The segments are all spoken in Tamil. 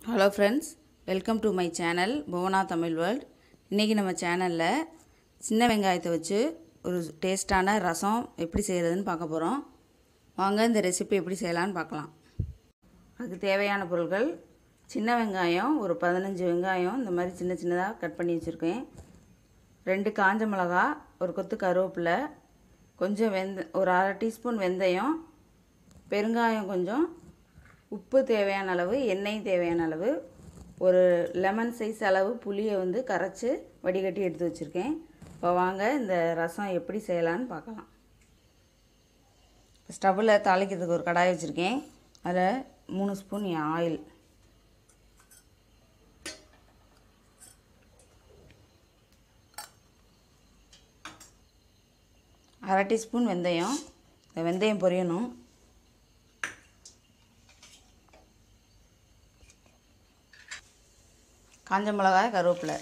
hello friends welcome to my channel Bhuvana Tamil world இன்றைக்கி நம்ம சேனலில் சின்ன வெங்காயத்தை வச்சு ஒரு டேஸ்டான ரசம் எப்படி செய்கிறதுன்னு பார்க்க போகிறோம் வாங்க இந்த ரெசிபி எப்படி செய்யலான்னு பார்க்கலாம் அதுக்கு தேவையான பொருட்கள் சின்ன வெங்காயம் ஒரு பதினஞ்சு வெங்காயம் இந்த மாதிரி சின்ன சின்னதாக கட் பண்ணி வச்சுருக்கேன் ரெண்டு காஞ்ச மிளகா ஒரு கொத்து கருவேப்பிலை கொஞ்சம் வெந்த ஒரு அரை டீஸ்பூன் வெந்தயம் பெருங்காயம் கொஞ்சம் உப்பு தேவையான அளவு எண்ணெய் தேவையான அளவு ஒரு லெமன் சைஸ் அளவு புளியை வந்து கரைச்சி வடிகட்டி எடுத்து வச்சுருக்கேன் இப்போ வாங்க இந்த ரசம் எப்படி செய்யலான்னு பார்க்கலாம் ஸ்டவ்வில் தாளிக்கிறதுக்கு ஒரு கடாய் வச்சுருக்கேன் அதில் மூணு ஸ்பூன் ஆயில் அரை டீஸ்பூன் வெந்தயம் இந்த வெந்தயம் பொரியணும் காஞ்ச மிளகாய் கருவேப்பிலை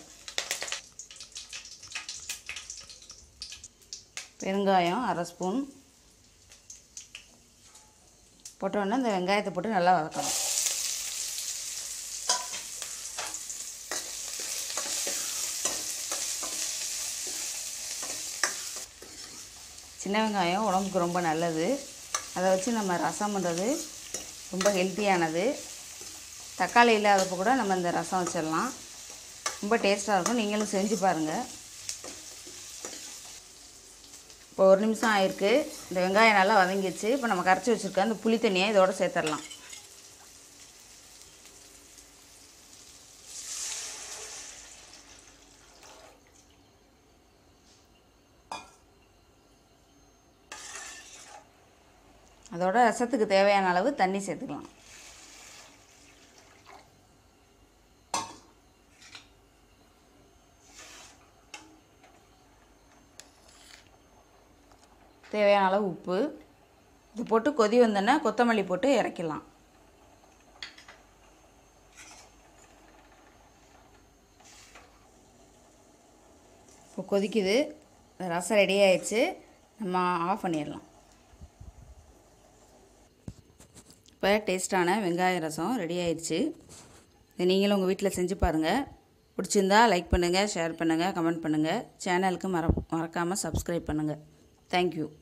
பெருங்காயம் அரை ஸ்பூன் போட்டோன்னே இந்த வெங்காயத்தை போட்டு நல்லா வதக்கணும் சின்ன வெங்காயம் உடம்புக்கு ரொம்ப நல்லது அதை வச்சு நம்ம ரசம் பண்ணுறது ரொம்ப ஹெல்த்தியானது தக்காளி இல்லாதப்போ கூட நம்ம இந்த ரசம் வச்சிடலாம் ரொம்ப டேஸ்ட்டாக இருக்கும் நீங்களும் செஞ்சு பாருங்கள் இப்போ ஒரு நிமிஷம் ஆயிருக்கு இந்த வெங்காயம் நல்லா வதங்கிடுச்சு இப்போ நம்ம கரைச்சி வச்சுருக்க அந்த புளி தண்ணியை இதோட சேர்த்துடலாம் அதோட ரசத்துக்கு தேவையான அளவு தண்ணி சேர்த்துக்கலாம் தேவையான அளவு உப்பு இது போட்டு கொதி வந்தோன்னே கொத்தமல்லி போட்டு இறக்கிடலாம் இப்போ கொதிக்குது ரசம் ரெடி ஆயிடுச்சு நம்ம ஆஃப் பண்ணிடலாம் இப்போ டேஸ்ட்டான வெங்காய ரசம் ரெடி ஆயிடுச்சு இதை நீங்களும் உங்கள் வீட்டில் செஞ்சு பாருங்கள் பிடிச்சிருந்தா லைக் பண்ணுங்கள் ஷேர் பண்ணுங்கள் கமெண்ட் பண்ணுங்கள் சேனலுக்கு மற மறக்காமல் சப்ஸ்கிரைப் பண்ணுங்கள் தேங்க்யூ